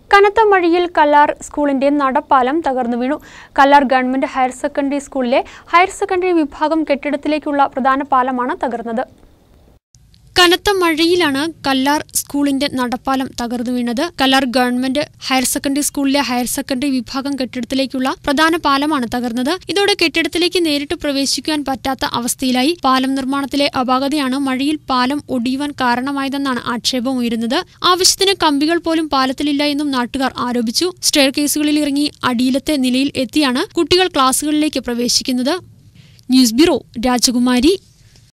കനത്ത മഴയിൽ കല്ലാർ സ്കൂളിന്റെ നടപ്പാലം തകർന്നു വീണു കല്ലാർ ഗവൺമെന്റ് ഹയർ സെക്കൻഡറി സ്കൂളിലെ ഹയർ സെക്കൻഡറി വിഭാഗം കെട്ടിടത്തിലേക്കുള്ള പ്രധാന പാലമാണ് തകർന്നത് കനത്ത മഴയിലാണ് കല്ലാർ സ്കൂളിന്റെ നടപ്പാലം തകർന്നു വീണത് കല്ലാർ ഗവൺമെന്റ് ഹയർ സെക്കൻഡറി സ്കൂളിലെ ഹയർ സെക്കൻഡറി വിഭാഗം കെട്ടിടത്തിലേക്കുള്ള പ്രധാന പാലമാണ് തകർന്നത് ഇതോടെ കെട്ടിടത്തിലേക്ക് നേരിട്ട് പ്രവേശിക്കുവാൻ പറ്റാത്ത അവസ്ഥയിലായി പാലം നിർമ്മാണത്തിലെ അപാകതയാണ് മഴയിൽ പാലം ഒടിയുവാൻ കാരണമായതെന്നാണ് ആക്ഷേപം ഉയരുന്നത് ആവശ്യത്തിന് കമ്പികൾ പോലും പാലത്തിലില്ല എന്നും നാട്ടുകാർ ആരോപിച്ചു സ്റ്റെയർ കേസുകളിൽ ഇറങ്ങി അടിയിലത്തെ നിലയിൽ എത്തിയാണ് കുട്ടികൾ ക്ലാസുകളിലേക്ക് പ്രവേശിക്കുന്നത് ന്യൂസ് ബ്യൂറോ രാജകുമാരി